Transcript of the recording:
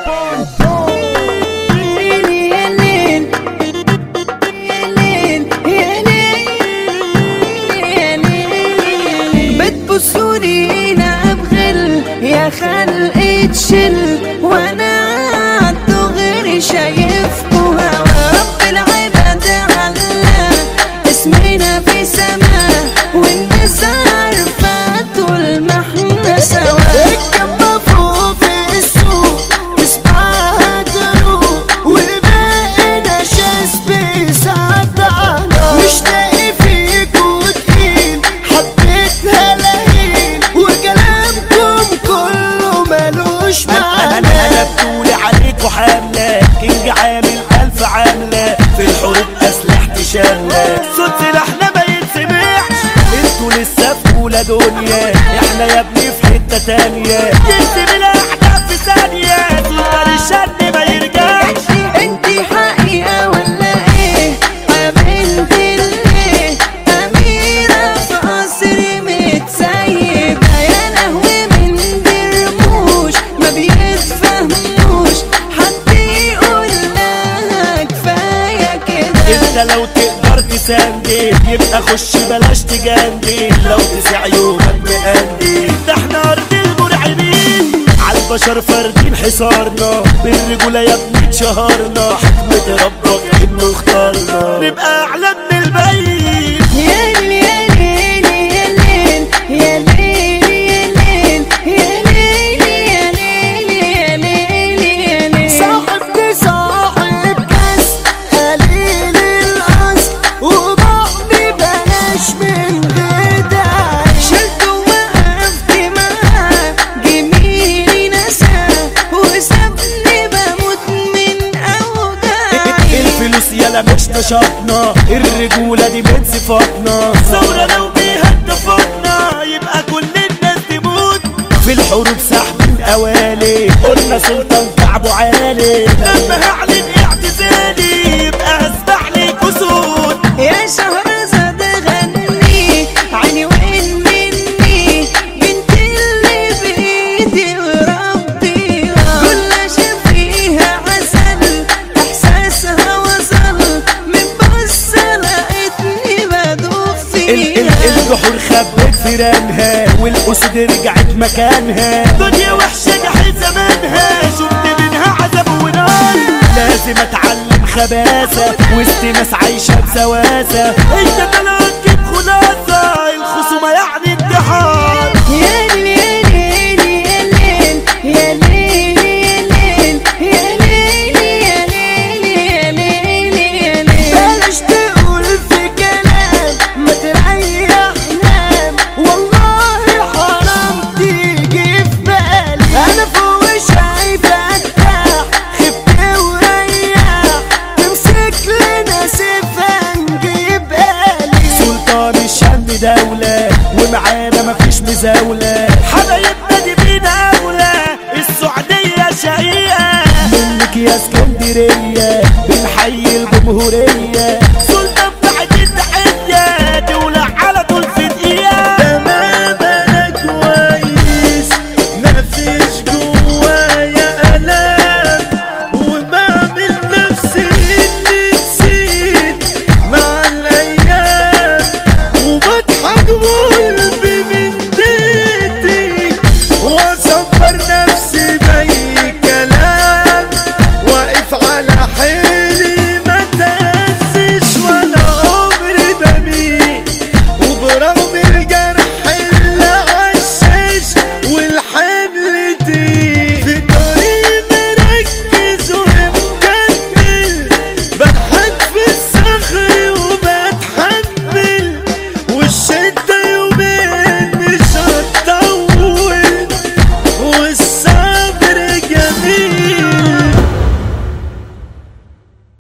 بتبصوني هنا بغل يا خلق تشل وانا عالدغري شايفكوا هوا رب العباد علا اسمنا في سما والناس عارفة طول ما احنا سوا الجنب فوق في السوق اسمعها دروق والباقي نشاز بيصدعنا مش لاقي فيكوا تقيل حبيتها لهين وكلامكم كله ملوش انا انا معنى انا بتقولي عليكوا حاملة كينج عامل الف عاملة في الحروب اسلحتي شاملة صوت سلاحنا ما يتسمعش انتوا لسه في اولى دنيا احنا يا ابني في حتة تانية يكتب الاحداث في ثانية سلطان الشن ما يرجعش انتي حقيقة ولا ايه قابلت اللي اميرة في قصر متسيبة يا لهوي من برموش ما بيتفهموش حد يقول لها كفاية كده انت لو تقدر تساندي يبقى خش بلاش تجاندي لو تسع يومك مقندي ده احنا ارض المرعبين عالبشر فاردين حصارنا بالرجولة يا ابني اتشهرنا حكمة ربك انه اختارنا نبقى اعلى من البيت يا ليل يا ليل يا ليل يا ليل يا ليل يا ليل يا ليل يا ليل صاحبتي صاحب كاس قليل الأصل وبعدي بلاش من بداية شلت ووقفت معاه جميلي نسى وسابني بموت من أوجاعي الفلوس يلا مش نشاطنا الرجولة دي من صفاتنا ثورة لو بيها اتفقنا يبقى كل الناس تموت في الحروب سحب الأوالي قلنا سلطان كعبه عالي لما هعلن اعتزالي يبقى هسمع لي كسود يا شهرزاد غني عيني وين مني بنت اللي بايدي وربيها كل شي فيها عسل احساسها وصل من بص لقيتني بدوب ال ال فيها الجحور خبت فيرانها والأسد رجعت مكانها دنيا وحشة جحيم زمانها شفت منها عذاب ونار لازم اتعلم خباثة وسط ناس عايشة بسواسة انت طلعت تجيب خلاصة الخصومة يعني انتحار يا ليل يا ليل يا ليل يا ليل يا ليل يا ليل يا ليل يا ليل بلاش تقول في كلام ما تريح نام والله حرام تيجي في بالي انا فوق شايف ارتاح خفت وريح تمسك لنا سيفا نجيب بالي سلطان الشام دولة ومعانا مفيش مزاولة حبايبنا دي بينا أولى السعودية شقيقة منك يا اسكندرية بنحيي الجمهورية